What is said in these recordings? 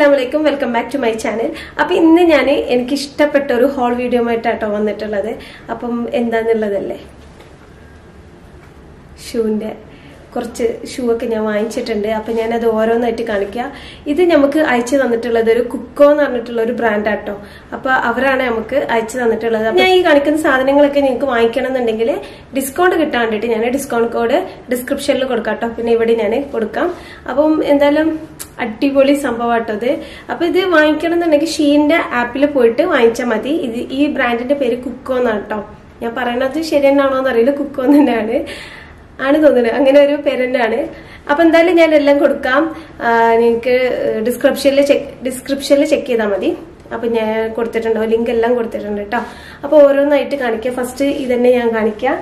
അസ്സാമലൈക്കും welcome back to my channel അപ്പൊ ഇന്ന് ഞാൻ എനിക്ക് ഇഷ്ടപ്പെട്ട ഒരു ഹോൾ വീഡിയോ ആയിട്ടാട്ടോ വന്നിട്ടുള്ളത് അപ്പം എന്താന്നുള്ളതല്ലേ ഷൂവിന്റെ കുറച്ച് ഷൂ ഒക്കെ ഞാൻ വാങ്ങിച്ചിട്ടുണ്ട് അപ്പൊ ഞാനത് ഓരോന്നായിട്ട് കാണിക്കാം ഇത് നമുക്ക് അയച്ചു തന്നിട്ടുള്ളത് ഒരു കുക്കോ എന്ന് പറഞ്ഞിട്ടുള്ള ഒരു ബ്രാൻഡ് ആട്ടോ അപ്പൊ അവരാണ് നമുക്ക് അയച്ചു തന്നിട്ടുള്ളത് അപ്പൊ ഞാൻ ഈ കാണിക്കുന്ന സാധനങ്ങളൊക്കെ നിങ്ങൾക്ക് വാങ്ങിക്കണം എന്നുണ്ടെങ്കിൽ ഡിസ്കൗണ്ട് കിട്ടാൻ വേണ്ടിയിട്ട് ഞാൻ ഡിസ്കൗണ്ട് കോഡ് ഡിസ്ക്രിപ്ഷനിൽ കൊടുക്കാം കേട്ടോ പിന്നെ ഇവിടെ ഞാൻ കൊടുക്കാം അപ്പം എന്തായാലും അടിപൊളി സംഭവമാട്ടോ ഇത് അപ്പൊ ഇത് വാങ്ങിക്കണം എന്നുണ്ടെങ്കിൽ ഷീന്റെ ആപ്പിൽ പോയിട്ട് വാങ്ങിച്ചാൽ മതി ഇത് ഈ ബ്രാൻഡിന്റെ പേര് കുക്കോ എന്നാണ് കേട്ടോ ഞാൻ പറയണത് ശരി തന്നെയാണോ എന്നറിയില്ല കുക്കോ എന്ന് തന്നെയാണ് ആണ് തോന്നുന്നത് അങ്ങനെ ഒരു പേര് തന്നെയാണ് അപ്പൊ എന്തായാലും ഞാൻ എല്ലാം കൊടുക്കാം ആ, നിങ്ങൾക്ക് ഡിസ്ക്രിപ്ഷനിൽ ചെക്ക് ഡിസ്ക്രിപ്ഷനിൽ ചെക്ക് ചെയ്താൽ മതി അപ്പൊ ഞാൻ കൊടുത്തിട്ടുണ്ടോ ലിങ്ക് എല്ലാം കൊടുത്തിട്ടുണ്ട് കേട്ടോ അപ്പൊ ഓരോന്നായിട്ട് കാണിക്കാം ഫസ്റ്റ് ഇതന്നെ ഞാൻ കാണിക്കാം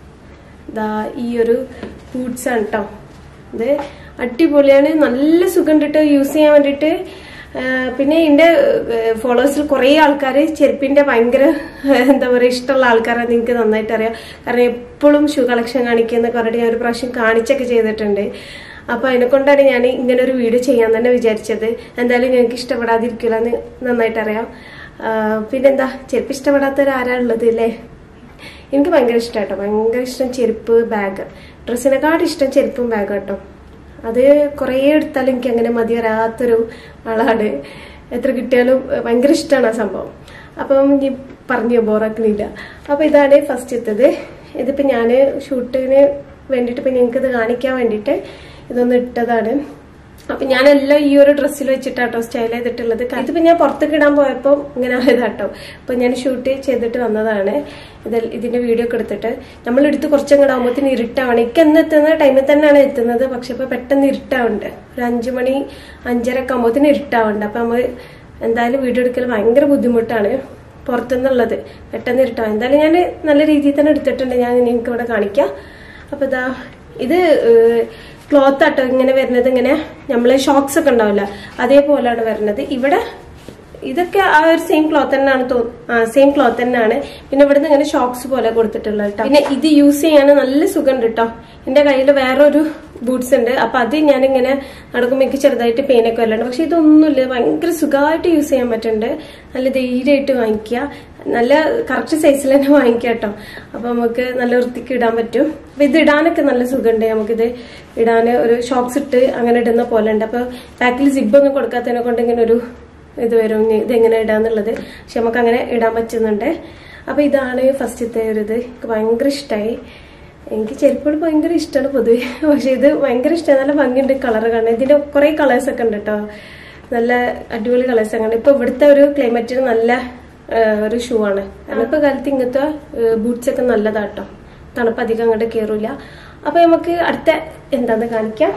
ദാ ഈ ഒരു ബൂട്ട്സ് ആണ് കേട്ടോ ഇത് അടിപൊളിയാണ് നല്ല സുഖം കേട്ടോ യൂസ് ചെയ്യാൻ വേണ്ടിയിട്ട് ആ, പിന്നെ എന്റെ ഫോളോവേഴ്സിൽ കുറെ ആൾക്കാർ ചെരുപ്പിന്റെ ഭയങ്കര എന്താ പറയുക ഇഷ്ടമുള്ള ആൾക്കാരാണ് നിങ്ങൾക്ക് നന്നായിട്ട് അറിയാം കാരണം എപ്പോഴും ഷൂ കളക്ഷൻ കാണിക്കുന്നൊക്കെ പറഞ്ഞിട്ട് ഞാൻ ഒരു പ്രാവശ്യം കാണിച്ചൊക്കെ ചെയ്തിട്ടുണ്ട് അപ്പൊ അതിനെ കൊണ്ടാണ് ഞാൻ ഇങ്ങനെ ഒരു വീഡിയോ ചെയ്യാൻ തന്നെ വിചാരിച്ചത് എന്തായാലും ഞങ്ങൾക്ക് ഇഷ്ടപ്പെടാതിരിക്കില്ല എന്ന് നന്നായിട്ട് അറിയാം ആ, പിന്നെന്താ ചെരുപ്പ് ഇഷ്ടപ്പെടാത്തവർ ആരാ ഉള്ളത് അല്ലേ എനിക്ക് ഭയങ്കര ഇഷ്ടമാട്ടോ ഭയങ്കര ഇഷ്ടം ചെരുപ്പ് ബാഗ് ഡ്രസ്സിനെക്കാട്ടും ഇഷ്ടം ചെരുപ്പും ബാഗ് കേട്ടോ അത് കുറേ എടുത്താലും എനിക്ക് അങ്ങനെ മതി വരാത്തൊരു ആളാണ് എത്ര കിട്ടിയാലും ഏഹ്, ഭയങ്കര ഇഷ്ടമാണ് ആ സംഭവം അപ്പം ഇനി പറഞ്ഞു ബോറാക്കണില്ല അപ്പൊ ഇതാണ് ഫസ്റ്റ് എത്തത് ഇതിപ്പോ ഞാന് ഷൂട്ടിന് വേണ്ടിയിട്ട് ഇപ്പൊ ഞങ്ങൾക്ക് ഇത് കാണിക്കാൻ വേണ്ടിയിട്ട് ഇതൊന്ന് ഇട്ടതാണ് അപ്പൊ ഞാനെല്ലാം ഈ ഒരു ഡ്രസ്സിൽ വെച്ചിട്ടാട്ടോ സ്റ്റൈൽ ചെയ്തിട്ടുള്ളത് ഇതിപ്പോ ഞാൻ പുറത്തേക്ക് ഇടാൻ പോയപ്പോ ഇങ്ങനെ ആയതാട്ടോ അപ്പൊ ഞാൻ ഷൂട്ട് ചെയ്തിട്ട് വന്നതാണ് ഇത് ഇതിന്റെ വീഡിയോ ഒക്കെ എടുത്തിട്ട് നമ്മൾ എടുത്ത് കുറച്ചങ്ങോട്ട് ആകുമ്പോഴത്തേന് ഇരുട്ടാവണം എനിക്ക് എന്ന് എത്തുന്ന ടൈമിൽ തന്നെയാണ് എത്തുന്നത് പക്ഷെ ഇപ്പൊ പെട്ടെന്ന് ഇരുട്ടാവുണ്ട് ഒരു അഞ്ചു മണി അഞ്ചര ഒക്കെ ആകുമ്പോഴത്തേന് ഇരുട്ടാവുണ്ട് അപ്പൊ നമ്മൾ എന്തായാലും വീഡിയോ എടുക്കൽ ഭയങ്കര ബുദ്ധിമുട്ടാണ് പുറത്തുനിന്നുള്ളത് പെട്ടെന്ന് ഇരുട്ടാവും എന്തായാലും ഞാൻ നല്ല രീതിയിൽ തന്നെ എടുത്തിട്ടുണ്ട് ഞാൻ നിങ്ങൾക്ക് ഇവിടെ കാണിക്കാം അപ്പൊ ഇതാ ഇത് ക്ലോത്ത് ആട്ടോ ഇങ്ങനെ വരുന്നത് ഇങ്ങനെ നമ്മള് ഷോക്സ് ഒക്കെ ഉണ്ടാവില്ല അതേപോലെയാണ് വരുന്നത് ഇവിടെ ഇതൊക്കെ ആ ഒരു സെയിം ക്ലോത്ത് തന്നെയാണ് ആ സെയിം ക്ലോത്ത് തന്നെയാണ് പിന്നെ ഇവിടുന്ന് ഇങ്ങനെ ഷോക്സ് പോലെ കൊടുത്തിട്ടുള്ളത് കേട്ടോ പിന്നെ ഇത് യൂസ് ചെയ്യാൻ നല്ല സുഖമുണ്ട് കേട്ടോ എന്റെ കയ്യിൽ വേറൊരു ബൂട്ട്സ് ഉണ്ട് അപ്പൊ അത് ഞാനിങ്ങനെ നടക്കുമ്പോൾ എനിക്ക് ചെറുതായിട്ട് പെയിനൊക്കെ വരലുണ്ട് പക്ഷെ ഇതൊന്നുമില്ല ഭയങ്കര സുഖമായിട്ട് യൂസ് ചെയ്യാൻ പറ്റുന്നുണ്ട് നല്ല ധൈര്യമായിട്ട് വാങ്ങിക്കുക നല്ല കറക്റ്റ് സൈസിൽ തന്നെ വാങ്ങിക്കുക കേട്ടോ അപ്പൊ നമുക്ക് നല്ല വൃത്തിക്ക് ഇടാൻ പറ്റും അപ്പൊ ഇത് ഇടാനൊക്കെ നല്ല സുഖമുണ്ട് നമുക്കിത് ഇടാൻ ഒരു ഷോക്സ് ഇട്ട് അങ്ങനെ ഇടുന്ന പോലെ ഉണ്ട് അപ്പൊ ബാക്കിൽ സിബൊന്നും കൊടുക്കാത്തതിനെ കൊണ്ട് ഇങ്ങനെ ഒരു ഇത് വരും ഇനി ഇതെങ്ങനെ ഇടാന്നുള്ളത് പക്ഷെ നമുക്ക് അങ്ങനെ ഇടാൻ പറ്റുന്നുണ്ട് അപ്പൊ ഇതാണ് ഫസ്റ്റത്തെ ഒരു ഇത് എനിക്ക് ഭയങ്കര ഇഷ്ടമായി എനിക്ക് ചെരുപ്പുകൾ ഭയങ്കര ഇഷ്ടമാണ് പൊതുവെ പക്ഷെ ഇത് ഭയങ്കര ഇഷ്ടമാണ് നല്ല ഭംഗിയുണ്ട് കളർ കാണാൻ ഇതിന്റെ കുറെ കളേഴ്സ് ഒക്കെ ഉണ്ട് കേട്ടോ നല്ല അടിപൊളി കളേഴ്സ് ഒക്കെ ഉണ്ട് ഇപ്പൊ ഇവിടുത്തെ ഒരു ക്ലൈമറ്റിന് നല്ല ആ, ഒരു ഷൂ ആണ് കാരണം ഇപ്പൊ കാലത്ത് ഇങ്ങനത്തെ ബൂട്ട്സ് ഒക്കെ നല്ലതാട്ടോ തണുപ്പ് അധികം അങ്ങോട്ട് കയറൂല അപ്പൊ നമുക്ക് അടുത്ത എന്താന്ന് കാണിക്കാം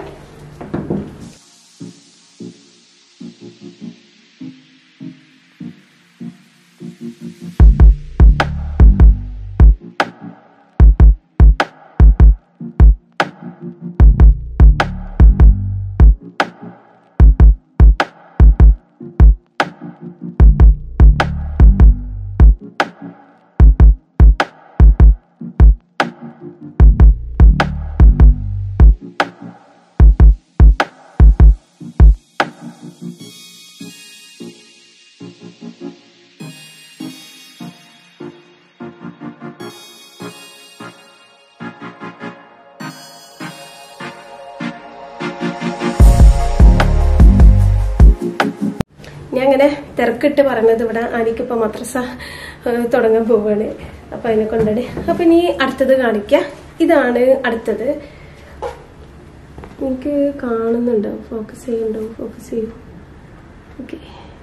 ഞാൻ അങ്ങനെ തിരക്കിട്ട് പറഞ്ഞത് ഇവിടെ അനിക്കിപ്പോ മദ്രസ ഏഹ്, തുടങ്ങാൻ പോവാണ് അപ്പൊ അതിനെ കൊണ്ടാണ് അപ്പൊ ഇനി അടുത്തത് കാണിക്കാം ഇതാണ് അടുത്തത് എനിക്ക് കാണുന്നുണ്ടോ ഫോക്കസ് ചെയ്യുന്നുണ്ടോ ഫോക്കസ് ചെയ്യും ഓക്കെ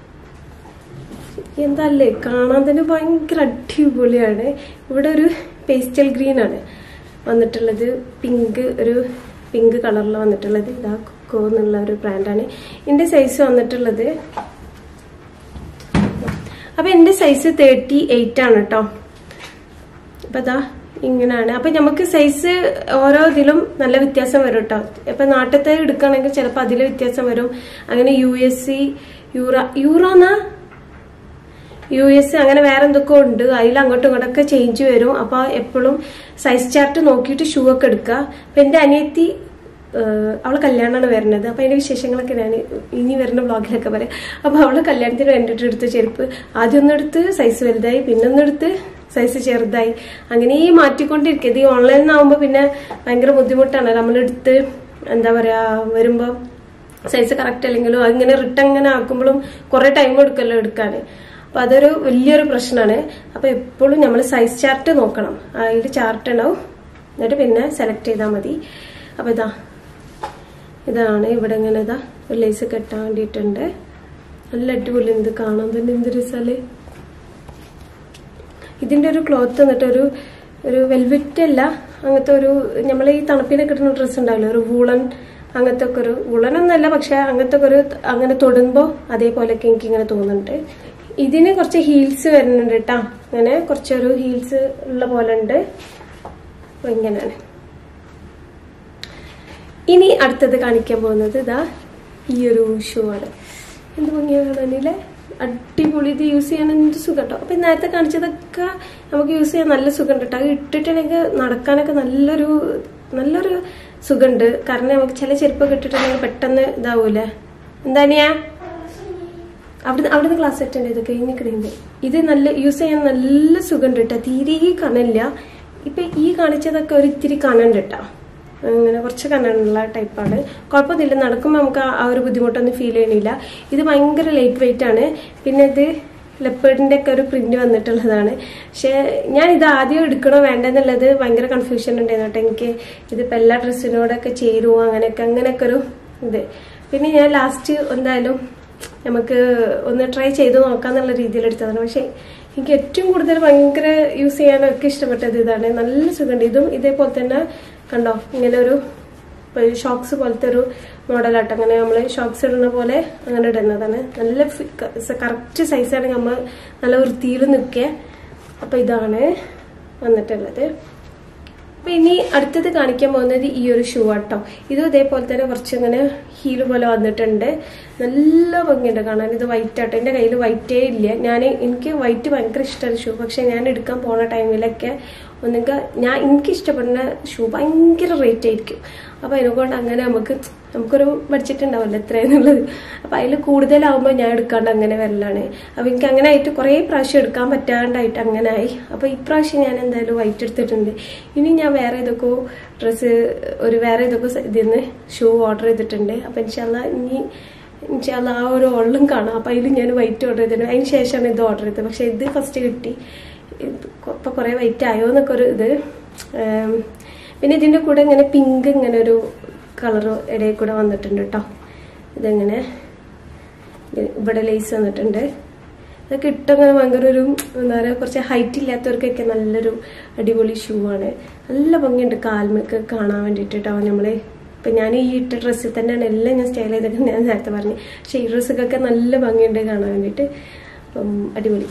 എന്തല്ലേ കാണാൻ തന്നെ ഭയങ്കര അടിപൊളിയാണ് ഇവിടെ ഒരു പേസ്റ്റൽ ഗ്രീൻ ആണ് വന്നിട്ടുള്ളത് പിങ്ക് ഒരു പിങ്ക് കളറിൽ വന്നിട്ടുള്ളത് ഇതാ കൊക്കോ എന്നുള്ള ഒരു ബ്രാൻഡാണ് ഇതിന്റെ സൈസ് വന്നിട്ടുള്ളത് അപ്പൊ എന്റെ സൈസ് തേർട്ടി എയ്റ്റ് ആണ് കേട്ടോ അപ്പൊ അതാ ഇങ്ങനെയാണ് അപ്പൊ നമുക്ക് സൈസ് ഓരോ ഇതിലും നല്ല വ്യത്യാസം വരും കേട്ടോ ഇപ്പൊ നാട്ടിലത്തെ എടുക്കുകയാണെങ്കിൽ ചിലപ്പോൾ അതിൽ വ്യത്യാസം വരും അങ്ങനെ യു എസ് സി യൂറോ യൂറോന്നാ യു എസ് അങ്ങനെ വേറെ എന്തൊക്കെ ഉണ്ട് അതിൽ അങ്ങോട്ടും ഇങ്ങോട്ടൊക്കെ ചേഞ്ച് വരും അപ്പൊ എപ്പോഴും സൈസ് ചാർട്ട് നോക്കിയിട്ട് ഷൂ ഒക്കെ എടുക്കുക അപ്പൊ എന്റെ അനിയത്തി ഏഹ്, അവളെ കല്യാണമാണ് വരുന്നത് അപ്പൊ അതിന്റെ വിശേഷങ്ങളൊക്കെ ഞാൻ ഇനി വരുന്ന വ്ളോഗിലൊക്കെ പറയാം അപ്പൊ അവളെ കല്യാണത്തിന് വേണ്ടിയിട്ട് എടുത്ത ചെരുപ്പ് ആദ്യം ഒന്നെടുത്ത് സൈസ് വലുതായി പിന്നെ ഒന്നെടുത്ത് സൈസ് ചെറുതായി അങ്ങനെ ഈ മാറ്റിക്കൊണ്ടിരിക്കുക ഇത് ഈ ഓൺലൈനിൽ നിന്നാകുമ്പോൾ പിന്നെ ഭയങ്കര ബുദ്ധിമുട്ടാണ് നമ്മളെടുത്ത് എന്താ പറയാ വരുമ്പോൾ സൈസ് കറക്റ്റ് അല്ലെങ്കിലും അതിങ്ങനെ റിട്ടേൺ ഇങ്ങനെ ആക്കുമ്പോഴും കുറെ ടൈം എടുക്കല്ലോ എടുക്കാൻ അപ്പൊ അതൊരു വലിയൊരു പ്രശ്നമാണ് അപ്പൊ എപ്പോഴും നമ്മൾ സൈസ് ചാർട്ട് നോക്കണം അതിൽ ചാർട്ട് ഉണ്ടാവും എന്നിട്ട് പിന്നെ സെലക്ട് ചെയ്താൽ മതി അപ്പൊ ഇതാ ഇതാണ് ഇവിടെ ഇങ്ങനെ ഇതാ ഒരു ലേസ് കെട്ടാൻ വേണ്ടിയിട്ടുണ്ട് നല്ല അടിപൊളി എന്ത് കാണാൻ തന്നെ എന്ത് രസാല് ഇതിന്റെ ഒരു ക്ലോത്ത് എന്നിട്ട് ഒരു ഒരു വെൽവെറ്റ് അല്ല അങ്ങനത്തെ ഒരു നമ്മൾ ഈ തണുപ്പിനൊക്കെ ഇടുന്ന ഡ്രസ്സ് ഉണ്ടാവില്ല ഒരു വൂളൻ അങ്ങനത്തെ ഒക്കെ ഒരു വൂളനൊന്നല്ല പക്ഷെ അങ്ങനത്തെ ഒക്കെ ഒരു അങ്ങനെ തൊടുമ്പോൾ അതേപോലെയൊക്കെ എനിക്ക് ഇങ്ങനെ തോന്നുന്നുണ്ട് ഇതിന് കുറച്ച് ഹീൽസ് വരുന്നുണ്ട് കേട്ടോ അങ്ങനെ കുറച്ചൊരു ഹീൽസ് ഉള്ള പോലെ ഉണ്ട് അപ്പൊ ഇങ്ങനെയാണ് ഇനി അടുത്തത് കാണിക്കാൻ പോകുന്നത് ഇതാ ഈ ഒരു ഷൂ ആണ് എന്ത് ഭംഗിയാ കാണാനില്ലേ അടിപൊളി ഇത് യൂസ് ചെയ്യാൻ എന്ത് സുഖം കേട്ടോ അപ്പൊ നേരത്തെ കാണിച്ചതൊക്കെ നമുക്ക് യൂസ് ചെയ്യാൻ നല്ല സുഖം കേട്ടോ അത് ഇട്ടിട്ടുണ്ടെങ്കിൽ നടക്കാനൊക്കെ നല്ലൊരു നല്ലൊരു സുഖമുണ്ട് കാരണം നമുക്ക് ചില ചെരുപ്പൊക്കെ ഇട്ടിട്ടുണ്ടെങ്കിൽ പെട്ടെന്ന് ഇതാവൂലേ എന്താണിയാ അവിടുന്ന് അവിടുന്ന് ക്ലാസ് അറ്റൻഡ് ചെയ്തൊക്കെ ഇനി കിടയുമ്പോൾ ഇത് നല്ല യൂസ് ചെയ്യാൻ നല്ല സുഖമുണ്ട് കേട്ടോ തീരെ കനല്ല ഇപ്പൊ ഈ കാണിച്ചതൊക്കെ ഒരു ഇത്തിരി കനുണ്ട് കേട്ടോ അങ്ങനെ കുറച്ച് കനുള്ള ടൈപ്പാണ് കുഴപ്പമൊന്നുമില്ല നടക്കുമ്പോൾ നമുക്ക് ആ- ആ ഒരു ബുദ്ധിമുട്ടൊന്നും ഫീൽ ചെയ്യണില്ല ഇത് ഭയങ്കര ലൈറ്റ് വെയിറ്റ് ആണ് പിന്നെ ഇത് ലെപ്പേർഡിന്റെ ഒക്കെ ഒരു പ്രിന്റ് വന്നിട്ടുള്ളതാണ് പക്ഷെ ഞാൻ ഇത് ആദ്യം എടുക്കണോ വേണ്ടെന്നുള്ളത് ഭയങ്കര കൺഫ്യൂഷൻ ഉണ്ടായിരുന്നു കേട്ടോ എനിക്ക് ഇതിപ്പോ എല്ലാ ഡ്രസ്സിനോടൊക്കെ ചേരുവോ അങ്ങനെയൊക്കെ അങ്ങനെയൊക്കെ ഒരു ഇത് പിന്നെ ഞാൻ ലാസ്റ്റ് എന്തായാലും നമുക്ക് ഒന്ന് ട്രൈ ചെയ്ത് നോക്കാന്നുള്ള രീതിയിൽ എടുത്തതാണ് പക്ഷെ എനിക്ക് ഏറ്റവും കൂടുതൽ ഭയങ്കര യൂസ് ചെയ്യാനൊക്കെ ഇഷ്ടപ്പെട്ടത് ഇതാണ് നല്ല സുഖമുണ്ട് ഇതും ഇതേപോലെ തന്നെ കണ്ടോ ഇങ്ങനെ ഒരു ഷോക്സ് പോലത്തെ ഒരു മോഡലാട്ടോ അങ്ങനെ നമ്മൾ ഷോക്സ് ഇടുന്ന പോലെ അങ്ങനെ ഇടുന്നതാണ് നല്ല കറക്റ്റ് സൈസാണ് നമ്മൾ നല്ല വൃത്തിയിൽ നിൽക്കുക അപ്പൊ ഇതാണ് വന്നിട്ടുള്ളത് അപ്പൊ ഇനി അടുത്തത് കാണിക്കാൻ പോകുന്നത് ഈ ഒരു ഷൂ ആട്ടോ ഇതും ഇതേപോലെ തന്നെ കുറച്ച് ഇങ്ങനെ ഹീല് പോലെ വന്നിട്ടുണ്ട് നല്ല ഭംഗിയുണ്ട് കാണാൻ ഇത് വൈറ്റ് ആട്ടോ എന്റെ കയ്യിൽ വൈറ്റേ ഇല്ല ഞാൻ എനിക്ക് വൈറ്റ് ഭയങ്കര ഇഷ്ടമാണ് ഷൂ പക്ഷെ ഞാൻ എടുക്കാൻ പോണ ടൈമിലൊക്കെ ഒന്നുകിൽ ഞാൻ എനിക്ക് ഇഷ്ടപ്പെടുന്ന ഷൂ ഭയങ്കര റേറ്റ് ആയിരിക്കും അപ്പൊ അതിനെക്കൊണ്ട് അങ്ങനെ നമുക്ക് നമുക്കൊരു ബഡ്ജറ്റ് ഉണ്ടാവില്ല എത്രയെന്നുള്ളത് അപ്പൊ അതിൽ കൂടുതലാവുമ്പോൾ ഞാൻ എടുക്കാണ്ട് അങ്ങനെ വരലാണ് അപ്പൊ എനിക്ക് അങ്ങനെ ആയിട്ട് കുറേ പ്രാവശ്യം എടുക്കാൻ പറ്റാണ്ടായിട്ട് അങ്ങനെ ആയി അപ്പൊ ഇപ്രാവശ്യം ഞാൻ എന്തായാലും വൈറ്റ് എടുത്തിട്ടുണ്ട് ഇനി ഞാൻ വേറെ ഏതൊക്കെ ഡ്രസ്സ് ഒരു വേറെ ഏതൊക്കെ ഇതിന്ന് ഷൂ ഓർഡർ ചെയ്തിട്ടുണ്ട് അപ്പൊ ഇൻഷാല്ല ഇനി ഇൻഷാല്ല ആ ഒരു ഓളിലും കാണാം അപ്പൊ അതിൽ ഞാൻ വൈറ്റ് ഓർഡർ ചെയ്തിട്ടുണ്ട് അതിന് ശേഷമാണ് ഇത് ഓർഡർ ചെയ്തത് പക്ഷെ ഇത് ഫസ്റ്റ് കിട്ടി ഇത് ഇപ്പൊ കുറെ വൈറ്റ് ആയോ എന്നൊക്കെ ഒരു ഇത് ഏം, പിന്നെ ഇതിന്റെ കൂടെ ഇങ്ങനെ പിങ്ക് ഇങ്ങനെ ഒരു കളർ ഇടയിൽ കൂടെ വന്നിട്ടുണ്ട് കേട്ടോ ഇതെങ്ങനെ ഇത് ഇവിടെ ലേസ് വന്നിട്ടുണ്ട് ഇതൊക്കെ ഇട്ടങ്ങനെ ഭയങ്കര ഒരു എന്താ പറയുക കുറച്ച് ഹൈറ്റ് ഇല്ലാത്തവർക്കൊക്കെ നല്ലൊരു അടിപൊളി ഷൂ ആണ് നല്ല ഭംഗിയുണ്ട് കാൽമൊക്കെ കാണാൻ വേണ്ടിയിട്ട് കേട്ടോ നമ്മള് ഇപ്പൊ ഞാൻ ഈ ഇട്ട ഡ്രസ്സിൽ തന്നെയാണ് എല്ലാം ഞാൻ സ്റ്റൈൽ ചെയ്തൊക്കെ ഞാൻ നേരത്തെ പറഞ്ഞു പക്ഷെ ഈ ഡ്രസ്സൊക്കെ നല്ല ഭംഗിയുണ്ട് കാണാൻ വേണ്ടിയിട്ട് അപ്പം അടിപൊളി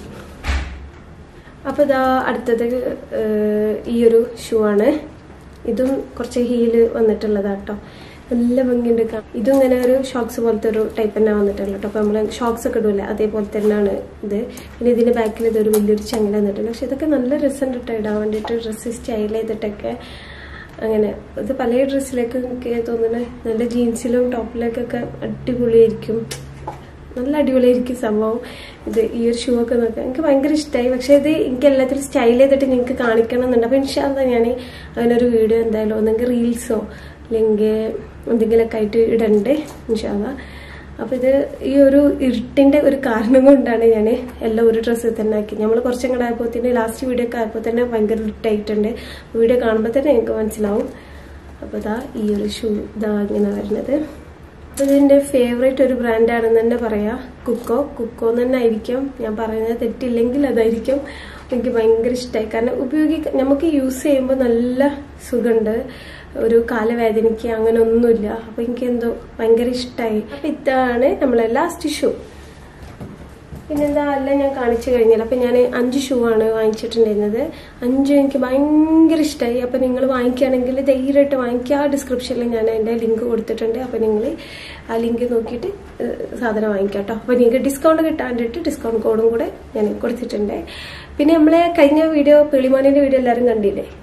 അപ്പൊ ഇതാ അടുത്തത് ഏഹ്, ഈ ഒരു ഷൂ ആണ് ഇതും കുറച്ച് ഹീല് വന്നിട്ടുള്ളതാട്ടോ നല്ല ഭംഗിയുണ്ട് കാണാൻ. ഇതും ഇങ്ങനെ ഒരു ഷോക്സ് പോലത്തെ ഒരു ടൈപ്പ് തന്നെ വന്നിട്ടുള്ളത് കേട്ടോ അപ്പൊ നമ്മള് ഷോക്സ് ഒക്കെ ഇടൂല അതേപോലെ തന്നെയാണ് ഇത് പിന്നെ ഇതിന്റെ ബാക്കിൽ ഇതൊരു വലിയൊരു ചങ്ങല വന്നിട്ടുണ്ട് പക്ഷെ ഇതൊക്കെ നല്ല രസമുണ്ട് കേട്ടോ ഇടാൻ വേണ്ടിയിട്ട് ഡ്രസ്സ് സ്റ്റൈൽ ചെയ്തിട്ടൊക്കെ അങ്ങനെ ഇത് പല ഡ്രസ്സിലേക്ക് എനിക്ക് തോന്നുന്നത് നല്ല ജീൻസിലും ടോപ്പിലേക്കൊക്കെ അടിപൊളിയായിരിക്കും നല്ല അടിപൊളിയായിരിക്കും സംഭവം ഇത് ഈ ഒരു ഷൂ ഒക്കെ നോക്കാം എനിക്ക് ഭയങ്കര ഇഷ്ടമായി പക്ഷെ ഇത് എനിക്ക് എല്ലാത്തിലും സ്റ്റൈൽ ചെയ്തിട്ട് നിങ്ങൾക്ക് കാണിക്കണം എന്നുണ്ട് അപ്പൊ ഇൻഷാല്ല ഞാൻ അതിനൊരു വീഡിയോ എന്തായാലും ഒന്നെങ്കിൽ റീൽസോ അല്ലെങ്കിൽ എന്തെങ്കിലുമൊക്കെ ആയിട്ട് ഇടണ്ട് ഇൻഷാല്ല അപ്പൊ ഇത് ഈ ഒരു ഇരുട്ടിന്റെ ഒരു കാരണം കൊണ്ടാണ് ഞാൻ എല്ലാം ഒരു ഡ്രസ്സിൽ തന്നെ ആക്കി നമ്മൾ കുറച്ചും കൂടെ ആയപ്പോൾ തന്നെ ലാസ്റ്റ് വീഡിയോ ഒക്കെ ആയപ്പോൾ തന്നെ ഭയങ്കര ഇരുട്ടായിട്ടുണ്ട് വീഡിയോ കാണുമ്പോൾ തന്നെ എനിക്ക് മനസ്സിലാവും അപ്പൊ ഇതാ ഈ ഒരു ഷൂ ഇതാ ഇങ്ങനെ വരുന്നത് അപ്പൊ ഇതിന്റെ ഫേവറേറ്റ് ഒരു ബ്രാൻഡാണെന്ന് തന്നെ പറയാ കുക്കോ കുക്കോ എന്ന് തന്നെ ആയിരിക്കും ഞാൻ പറയുന്നത് തെറ്റില്ലെങ്കിൽ അതായിരിക്കും എനിക്ക് ഭയങ്കര ഇഷ്ടമായി കാരണം ഉപയോഗിക്ക നമുക്ക് യൂസ് ചെയ്യുമ്പോൾ നല്ല സുഖമുണ്ട് ഒരു കാലവേദനയ്ക്ക് അങ്ങനെ ഒന്നുമില്ല അപ്പൊ എനിക്ക് എന്തോ ഭയങ്കര ഇഷ്ടമായി അപ്പൊ ഇതാണ് നമ്മളെ ലാസ്റ്റ് ഷൂ പിന്നെന്താ എല്ലാം ഞാൻ കാണിച്ചു കഴിഞ്ഞാൽ അപ്പൊ ഞാൻ അഞ്ച് ഷൂ ആണ് വാങ്ങിച്ചിട്ടുണ്ടായിരുന്നത് അഞ്ചും എനിക്ക് ഭയങ്കര ഇഷ്ടമായി അപ്പൊ നിങ്ങൾ വാങ്ങിക്കുകയാണെങ്കിൽ ധൈര്യമായിട്ട് വാങ്ങിക്കുക ആ ഡിസ്ക്രിപ്ഷനിൽ ഞാൻ അതിന്റെ ലിങ്ക് കൊടുത്തിട്ടുണ്ട് അപ്പൊ നിങ്ങൾ ആ ലിങ്ക് നോക്കിയിട്ട് ഏഹ്, സാധനം വാങ്ങിക്കാം കേട്ടോ അപ്പൊ നിങ്ങൾക്ക് ഡിസ്കൗണ്ട് കിട്ടാൻ വേണ്ടിയിട്ട് ഡിസ്കൗണ്ട് കോഡും കൂടെ ഞാൻ കൊടുത്തിട്ടുണ്ട് പിന്നെ നമ്മളെ കഴിഞ്ഞ വീഡിയോ പെളിമാനിന്റെ വീഡിയോ എല്ലാവരും കണ്ടില്ലേ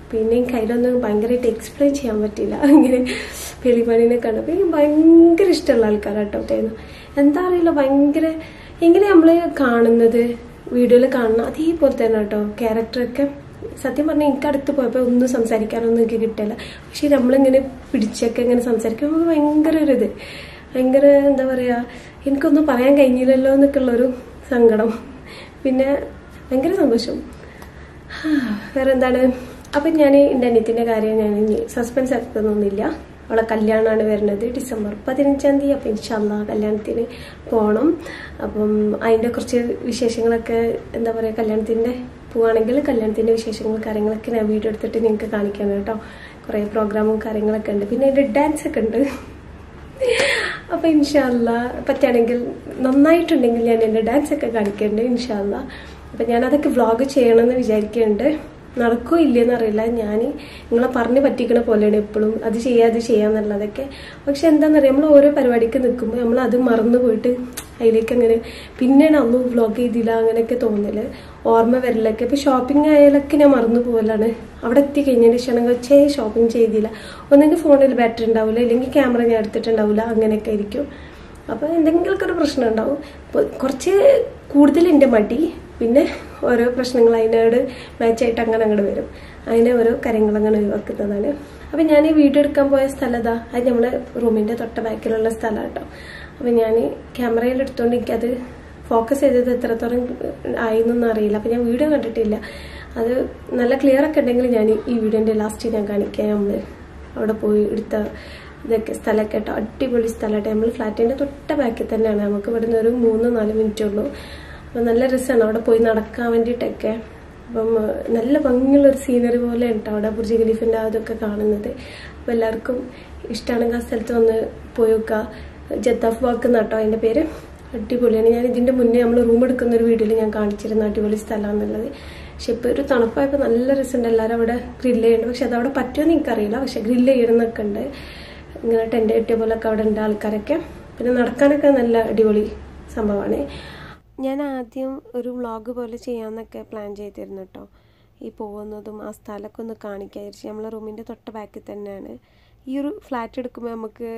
പിന്നെ എനിക്ക് അതിലൊന്നും ഭയങ്കരമായിട്ട് എക്സ്പ്ലെയിൻ ചെയ്യാൻ പറ്റില്ല ഇങ്ങനെ പെളിമണിനെ കണ്ടപ്പോൾ എനിക്ക് ഭയങ്കര ഇഷ്ടമുള്ള ആൾക്കാരാട്ടോ തേനു എന്താ അറിയില്ല ഭയങ്കര എങ്ങനെ നമ്മൾ കാണുന്നത് വീഡിയോയിൽ കാണുന്ന അതേപോലെ തന്നെ കേട്ടോ ക്യാരക്ടറൊക്കെ സത്യം പറഞ്ഞാൽ എനിക്ക് അടുത്ത് പോയപ്പോൾ ഒന്നും സംസാരിക്കാനൊന്നും എനിക്ക് കിട്ടില്ല പക്ഷെ നമ്മളിങ്ങനെ പിടിച്ചൊക്കെ ഇങ്ങനെ സംസാരിക്കുമ്പോൾ നമുക്ക് ഭയങ്കര ഒരു ഇത് ഭയങ്കര എന്താ പറയുക എനിക്കൊന്നും പറയാൻ കഴിഞ്ഞില്ലല്ലോ എന്നൊക്കെ ഉള്ളൊരു സങ്കടം പിന്നെ ഭയങ്കര സന്തോഷം വേറെ എന്താണ് അപ്പം ഞാൻ എൻ്റെ അനിയത്തിൻ്റെ കാര്യം ഞാൻ ഇനി സസ്പെൻസ് ആക്കുന്നൊന്നുമില്ല അവളെ കല്യാണമാണ് വരുന്നത് ഡിസംബർ പതിനഞ്ചാം തീയതി അപ്പം ഇൻഷാല്ല കല്യാണത്തിന് പോകണം അപ്പം അതിൻ്റെ കുറച്ച് വിശേഷങ്ങളൊക്കെ എന്താ പറയുക കല്യാണത്തിൻ്റെ പോവുകയാണെങ്കിൽ കല്യാണത്തിൻ്റെ വിശേഷങ്ങളും കാര്യങ്ങളൊക്കെ ഞാൻ വീഡിയോ എടുത്തിട്ട് നിങ്ങൾക്ക് കാണിക്കാണ് കേട്ടോ കുറേ പ്രോഗ്രാമും കാര്യങ്ങളൊക്കെ ഉണ്ട് പിന്നെ അതിൻ്റെ ഡാൻസ് ഒക്കെ ഉണ്ട് അപ്പൊ ഇൻഷാല്ല പറ്റുകയാണെങ്കിൽ നന്നായിട്ടുണ്ടെങ്കിൽ ഞാൻ എൻ്റെ ഡാൻസ് ഒക്കെ കാണിക്കുന്നുണ്ട് ഇൻഷാല്ല അപ്പൊ ഞാൻ അതൊക്കെ വ്ളോഗ് ചെയ്യണമെന്ന് വിചാരിക്കുന്നുണ്ട് നടക്കോ ഇല്ലെന്ന് അറിയില്ല ഞാൻ നിങ്ങളെ പറഞ്ഞ് പറ്റിക്കണ പോലെയാണ് എപ്പോഴും അത് ചെയ്യാതെ ചെയ്യാന്നുള്ളതൊക്കെ പക്ഷെ എന്താണെന്നറിയാം നമ്മൾ ഓരോ പരിപാടിക്ക് നിൽക്കുമ്പോൾ നമ്മൾ അത് മറന്നു പോയിട്ട് അതിലേക്ക് അങ്ങനെ പിന്നെയാണ് അന്ന് വ്ളോഗ് ചെയ്തില്ല അങ്ങനെയൊക്കെ തോന്നല് ഓർമ്മ വരലൊക്കെ ഇപ്പൊ ഷോപ്പിംഗ് ആയാലൊക്കെ ഞാൻ മറന്നു പോകലാണ് അവിടെ എത്തി കഴിഞ്ഞതിന് ശേഷം ചേ ഷോപ്പിംഗ് ചെയ്തില്ല ഒന്നെങ്കിൽ ഫോണിൽ ബാറ്ററി ഉണ്ടാവില്ല ഇല്ലെങ്കിൽ ക്യാമറ ഞാൻ എടുത്തിട്ടുണ്ടാവില്ല അങ്ങനെയൊക്കെ ആയിരിക്കും അപ്പോൾ എന്തെങ്കിലുമൊക്കെ ഒരു പ്രശ്നം ഉണ്ടാവും അപ്പോൾ കുറച്ച് കൂടുതൽ എൻ്റെ മടി പിന്നെ ഓരോ പ്രശ്നങ്ങൾ അതിനോട് മാച്ചായിട്ട് അങ്ങനെ അങ്ങോട്ട് വരും അതിനെ ഓരോ കാര്യങ്ങൾ അങ്ങനെ ഒഴിവാക്കുന്നതാണ് അപ്പം ഞാൻ ഈ വീഡിയോ എടുക്കാൻ പോയ സ്ഥലം ഇതാ അത് നമ്മുടെ റൂമിൻ്റെ തൊട്ട ബാക്കിലുള്ള സ്ഥലം കേട്ടോ അപ്പം ഞാൻ ക്യാമറയിൽ എടുത്തുകൊണ്ട് എനിക്കത് ഫോക്കസ് ചെയ്തത് എത്രത്തോളം ആയിന്നൊന്നും അറിയില്ല അപ്പം ഞാൻ വീഡിയോ കണ്ടിട്ടില്ല അത് നല്ല ക്ലിയർ ഒക്കെ ഉണ്ടെങ്കിൽ ഞാൻ ഈ വീഡിയോൻ്റെ ലാസ്റ്റ് ഞാൻ കാണിക്കാം നമ്മൾ അവിടെ പോയി എടുത്ത ഇതൊക്കെ സ്ഥലമൊക്കെ കേട്ടോ അടിപൊളി സ്ഥലമായിട്ട് നമ്മൾ ഫ്ലാറ്റിൻ്റെ തൊട്ട ബാക്കിൽ തന്നെയാണ് നമുക്ക് ഇവിടുന്ന് ഒരു മൂന്ന് നാല് മിനിറ്റേ ഉള്ളൂ അപ്പം നല്ല രസമാണ് അവിടെ പോയി നടക്കാൻ വേണ്ടിയിട്ടൊക്കെ അപ്പം നല്ല ഭംഗിയുള്ള ഒരു സീനറി പോലെ ഉണ്ട് അവിടെ ബുർജ് ഖലീഫിൻ്റെ അതൊക്കെ കാണുന്നത് അപ്പം എല്ലാവർക്കും ഇഷ്ടമാണെങ്കിൽ ആ സ്ഥലത്ത് വന്ന് പോയി നോക്കുക ജദ്ദാഫ് വാക്ക് എന്നാട്ടോ അതിൻ്റെ പേര് അടിപൊളിയാണ് ഞാൻ ഇതിൻ്റെ മുന്നേ നമ്മൾ റൂം എടുക്കുന്ന ഒരു വീഡിയോയിൽ ഞാൻ കാണിച്ചിരുന്ന അടിപൊളി സ്ഥലമാണെന്നുള്ളത് പക്ഷെ ഇപ്പോൾ ഒരു തണുപ്പായപ്പോൾ നല്ല രസമുണ്ട് എല്ലാവരും അവിടെ ഗ്രില്ല് ചെയ്യുന്നുണ്ട് പക്ഷെ അതവിടെ പറ്റുമെന്ന് എനിക്കറിയില്ല പക്ഷെ ഗ്രില്ല് ചെയ്യണമെന്നൊക്കെ ഉണ്ട് ഇങ്ങനെ ടെൻ്റ് കെട്ടിയ പോലൊക്കെ അവിടെ ഉണ്ട് ആൾക്കാരൊക്കെ പിന്നെ നടക്കാനൊക്കെ നല്ല അടിപൊളി സംഭവമാണ് ഞാൻ ആദ്യം ഒരു വ്ളോഗ് പോലെ ചെയ്യാമെന്നൊക്കെ പ്ലാൻ ചെയ്തിരുന്നു കേട്ടോ ഈ പോകുന്നതും ആ സ്ഥലമൊക്കെ ഒന്ന് കാണിക്കാൻ വിചാരിച്ചു നമ്മളെ റൂമിൻ്റെ തൊട്ട് ബാക്കിൽ തന്നെയാണ് ഈ ഒരു ഫ്ലാറ്റ് എടുക്കുമ്പോൾ നമുക്ക്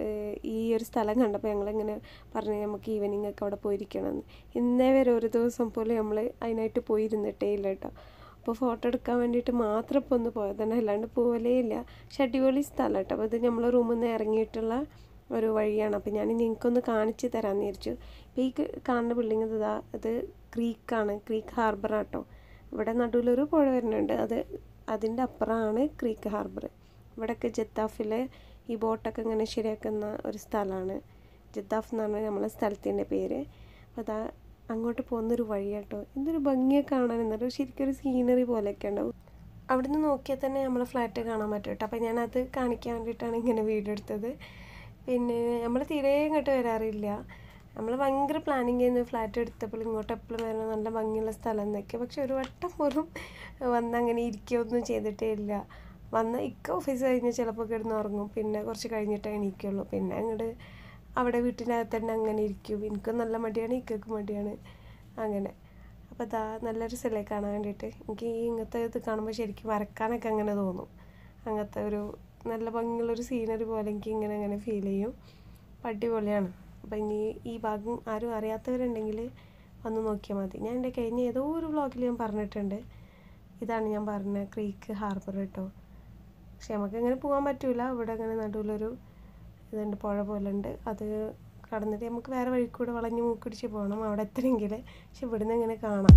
ഈ ഒരു സ്ഥലം കണ്ടപ്പോൾ ഞങ്ങളിങ്ങനെ പറഞ്ഞു നമുക്ക് ഈവനിങ് ഒക്കെ അവിടെ പോയിരിക്കണമെന്ന് ഇന്നേ വരെ ഒരു ദിവസം പോലും നമ്മൾ അതിനായിട്ട് പോയിരുന്നിട്ടേ ഇല്ല കേട്ടോ അപ്പോൾ ഫോട്ടോ എടുക്കാൻ വേണ്ടിയിട്ട് മാത്രം ഇപ്പോൾ ഒന്ന് പോയതാണ് അല്ലാണ്ട് പോകലേ ഇല്ല പക്ഷെ അടിപൊളി സ്ഥലം കേട്ടോ അപ്പോൾ ഇത് നമ്മൾ റൂമിൽ നിന്ന് ഇറങ്ങിയിട്ടുള്ള ഒരു വഴിയാണ് അപ്പോൾ ഞാൻ നിങ്ങൾക്കൊന്ന് കാണിച്ച് തരാമെന്ന് വിചാരിച്ചു ഇപ്പോൾ ഈ കാണുന്ന ബിൽഡിംഗ് ഇതാ ഇത് ക്രീക്കാണ് ക്രീക്ക് ഹാർബർ ആട്ടോ ഇവിടെ നടുവിലൊരു പുഴ വരുന്നുണ്ട് അത് അതിൻ്റെ അപ്പുറമാണ് ക്രീക്ക് ഹാർബർ ഇവിടെയൊക്കെ ജദ്ദാഫിൽ ഈ ബോട്ടൊക്കെ ഇങ്ങനെ ശരിയാക്കുന്ന ഒരു സ്ഥലമാണ് ജദ്ദാഫ് എന്നാണ് നമ്മളെ സ്ഥലത്തിൻ്റെ പേര് അപ്പോൾ അതാ അങ്ങോട്ട് പോകുന്നൊരു വഴി കേട്ടോ എന്തൊരു ഭംഗിയൊക്കെ കാണാൻ എന്നാലും ശരിക്കും ഒരു സീനറി പോലെയൊക്കെ ഉണ്ടാവും അവിടുന്ന് നോക്കിയാൽ തന്നെ നമ്മളെ ഫ്ലാറ്റ് കാണാൻ പറ്റും കേട്ടോ അപ്പോൾ ഞാനത് കാണിക്കാൻ വേണ്ടിയിട്ടാണ് ഇങ്ങനെ വീഡിയോ എടുത്തത് പിന്നെ നമ്മൾ തീരെ ഇങ്ങോട്ട് വരാറില്ല നമ്മൾ ഭയങ്കര പ്ലാനിങ് ചെയ്യുന്നു ഫ്ലാറ്റ് എടുത്തപ്പോൾ ഇങ്ങോട്ട് എപ്പോഴും വരണം നല്ല ഭംഗിയുള്ള സ്ഥലം എന്നൊക്കെ പക്ഷെ ഒരു വട്ടം പോലും വന്ന് അങ്ങനെ ഇരിക്കുകയൊന്നും ചെയ്തിട്ടേ ഇല്ല വന്ന ഇക്ക ഓഫീസ് കഴിഞ്ഞ് ചിലപ്പോൾ കിടന്ന് ഉറങ്ങും പിന്നെ കുറച്ച് കഴിഞ്ഞിട്ടേ എണീക്കുള്ളൂ പിന്നെ അങ്ങോട്ട് അവിടെ വീട്ടിനകത്ത് തന്നെ അങ്ങനെ ഇരിക്കും എനിക്കും നല്ല മടിയാണ് ഇക്കും മടിയാണ് അങ്ങനെ അപ്പോൾ അതാ നല്ലൊരു സ്ഥലം കാണാൻ വേണ്ടിയിട്ട് എനിക്ക് ഈ ഇങ്ങനത്തെ ഇത് കാണുമ്പോൾ ശരിക്കും വരക്കാനൊക്കെ അങ്ങനെ തോന്നും അങ്ങനത്തെ ഒരു നല്ല ഭംഗിയുള്ളൊരു സീനറി പോലെ എനിക്ക് ഇങ്ങനെ അങ്ങനെ ഫീൽ ചെയ്യും അടിപൊളിയാണ് അപ്പം ഇനി ഈ ഭാഗം ആരും അറിയാത്തവരുണ്ടെങ്കിൽ വന്ന് നോക്കിയാൽ മതി ഞാൻ എൻ്റെ കഴിഞ്ഞ ഏതോ ഒരു വ്ളോഗിൽ ഞാൻ പറഞ്ഞിട്ടുണ്ട് ഇതാണ് ഞാൻ പറഞ്ഞ ക്രീക്ക് ഹാർബർ കേട്ടോ പക്ഷെ നമുക്ക് അങ്ങനെ പോകാൻ പറ്റൂല ഇവിടെ അങ്ങനെ നടുവിലൊരു ഇതുണ്ട് പുഴ പോലെ ഉണ്ട് അത് കടന്നിട്ട് നമുക്ക് വേറെ വഴി കൂടെ വളഞ്ഞ് മൂക്കിടിച്ച് പോകണം അവിടെ എത്തണമെങ്കിൽ പക്ഷെ ഇവിടുന്ന് ഇങ്ങനെ കാണാം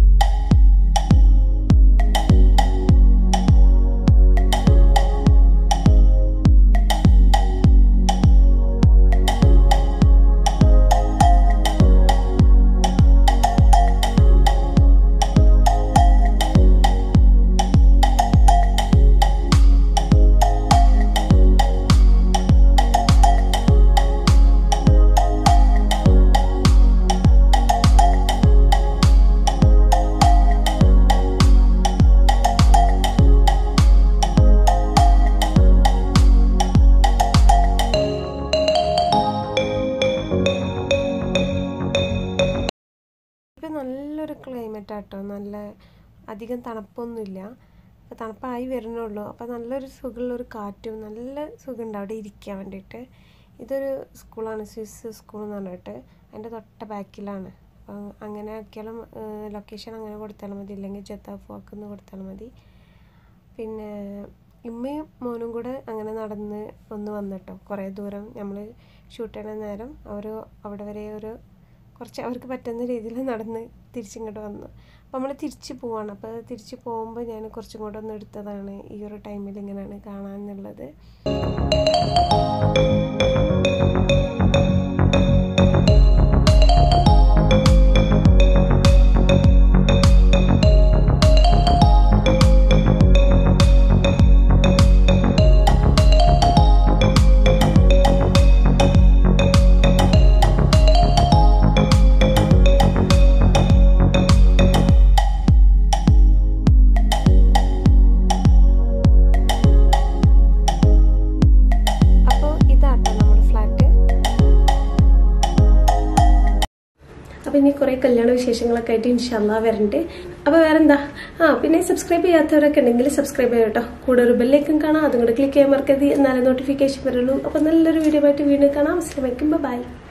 ഇപ്പം നല്ലൊരു ക്ലൈമറ്റ് ആട്ടോ നല്ല അധികം തണുപ്പൊന്നുമില്ല അപ്പോൾ തണുപ്പായി വരുന്നുള്ളൂ അപ്പോൾ നല്ലൊരു സുഖമുള്ള ഒരു കാറ്റും നല്ല സുഖമുണ്ട് അവിടെ ഇരിക്കാൻ വേണ്ടിയിട്ട് ഇതൊരു സ്കൂളാണ് സ്വിസ് സ്കൂൾ എന്ന് പറഞ്ഞിട്ട് അതിൻ്റെ തൊട്ട ബാക്കിലാണ് അപ്പം അങ്ങനെ ആക്കിയാലും ലൊക്കേഷൻ അങ്ങനെ കൊടുത്താലും മതി ഇല്ലെങ്കിൽ ജത്താഫ് വാക്കെന്ന് കൊടുത്താലും മതി പിന്നെ ഇമ്മയും മോനും കൂടെ അങ്ങനെ നടന്ന് ഒന്ന് വന്നിട്ടോ കുറേ ദൂരം നമ്മൾ ഷൂട്ട് ചെയ്യുന്ന നേരം അവർ അവിടെ വരെ ഒരു കുറച്ച് അവർക്ക് പറ്റുന്ന രീതിയിൽ നടന്ന് തിരിച്ചിങ്ങോട്ട് വന്നു അപ്പോൾ നമ്മൾ തിരിച്ച് പോവാണ് അപ്പോൾ തിരിച്ച് പോകുമ്പോൾ ഞാൻ കുറച്ചും കൂടെ ഒന്ന് എടുത്തതാണ് ഈ ഒരു ടൈമിൽ ഇങ്ങനെയാണ് കാണാമെന്നുള്ളത് അപ്പോൾ ഇതാട്ടോ നമ്മുടെ ഫ്ലാറ്റ് അപ്പോൾ ഇനി കുറേ കല്യാണ വിശേഷങ്ങളൊക്കെ ആയിട്ട് ഇൻഷാല്ലാ വരണ്ട് അപ്പോൾ വേറെന്താ ആ പിന്നെ സബ്സ്ക്രൈബ് ചെയ്യാത്തവരൊക്കെ ഉണ്ടെങ്കിൽ സബ്സ്ക്രൈബ് ചെയ്യാം കേട്ടോ കൂടെ ഒരു ബെല്ലേക്കും കാണാം അതും കൂടെ ക്ലിക്ക് ചെയ്യാൻ മറക്കരുത് എന്നാലേ നോട്ടിഫിക്കേഷൻ വരുള്ളൂ അപ്പോൾ നല്ലൊരു വീഡിയോ ആയിട്ട് വീണ്ടും കാണാം അസ്ലാമലൈക്കും ബൈ